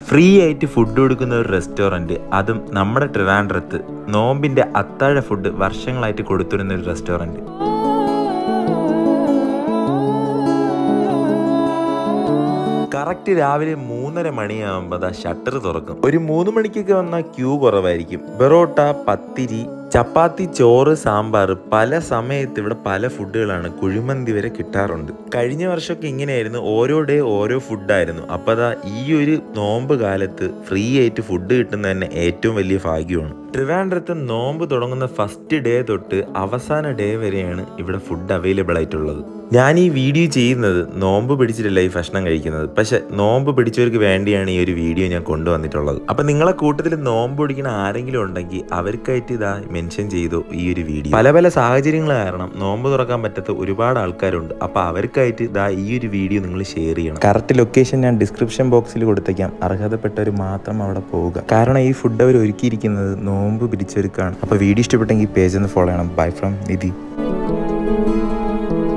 free ആയിട്ട് food കൊടുക്കുന്ന ഒരു റെസ്റ്റോറൻറ്റ് അതും നമ്മുടെ ട്രിവാൻഡ്രത്ത് നോമ്പിൻ്റെ അത്താഴ ഫുഡ് വർഷങ്ങളായിട്ട് കൊടുത്തിരുന്ന ഒരു റെസ്റ്റോറൻറ്റ് കറക്റ്റ് രാവിലെ മൂന്നര മണിയാകുമ്പോൾ ദാ ഷട്ടർ തുറക്കും ഒരു മൂന്ന് മണിക്കൊക്കെ വന്നാൽ ക്യൂ കുറവായിരിക്കും ബെറോട്ട പത്തിരി ചപ്പാത്തി ചോറ് സാമ്പാർ പല സമയത്ത് ഇവിടെ പല ഫുഡുകളാണ് കുഴിമന്തി വരെ കിട്ടാറുണ്ട് കഴിഞ്ഞ വർഷമൊക്കെ ഇങ്ങനെയായിരുന്നു ഓരോ ഡേ ഓരോ ഫുഡായിരുന്നു അപ്പോൾ അതാ ഈ ഒരു നോമ്പ് കാലത്ത് ഫ്രീ ആയിട്ട് ഫുഡ് കിട്ടുന്നത് തന്നെ ഏറ്റവും വലിയ ഭാഗ്യമാണ് ട്രിവാൻഡ്രത്ത് നോമ്പ് തുടങ്ങുന്ന ഫസ്റ്റ് ഡേ തൊട്ട് അവസാന ഡേ വരെയാണ് ഇവിടെ ഫുഡ് അവൈലബിൾ ആയിട്ടുള്ളത് ഞാൻ ഈ വീഡിയോ ചെയ്യുന്നത് നോമ്പ് പിടിച്ചിട്ടല്ല ഈ ഭക്ഷണം കഴിക്കുന്നത് പക്ഷെ നോമ്പ് പിടിച്ചവർക്ക് വേണ്ടിയാണ് ഈ ഒരു വീഡിയോ ഞാൻ കൊണ്ടുവന്നിട്ടുള്ളത് അപ്പം നിങ്ങളെ കൂട്ടത്തിൽ നോമ്പ് പിടിക്കുന്ന ആരെങ്കിലും ഉണ്ടെങ്കിൽ അവർക്കായിട്ട് ഇതാ മെൻഷൻ ചെയ്തു ഈ ഒരു വീഡിയോ പല പല സാഹചര്യങ്ങൾ കാരണം നോമ്പ് തുറക്കാൻ പറ്റാത്ത ഒരുപാട് ആൾക്കാരുണ്ട് അപ്പോൾ അവർക്കായിട്ട് ഇതാ ഈ ഒരു വീഡിയോ നിങ്ങൾ ഷെയർ ചെയ്യണം കറക്റ്റ് ലൊക്കേഷൻ ഞാൻ ഡിസ്ക്രിപ്ഷൻ ബോക്സിൽ കൊടുത്തേക്കാം അർഹതപ്പെട്ടവർ മാത്രം അവിടെ പോവുക കാരണം ഈ ഫുഡ് അവർ ഒരുക്കിയിരിക്കുന്നത് നോമ്പ് പിടിച്ചവർക്കാണ് അപ്പോൾ വീഡിയോ ഇഷ്ടപ്പെട്ടെങ്കിൽ പേജ് ഒന്ന് ഫോളോ ചെയ്യണം ബൈ ഫ്രം നിധി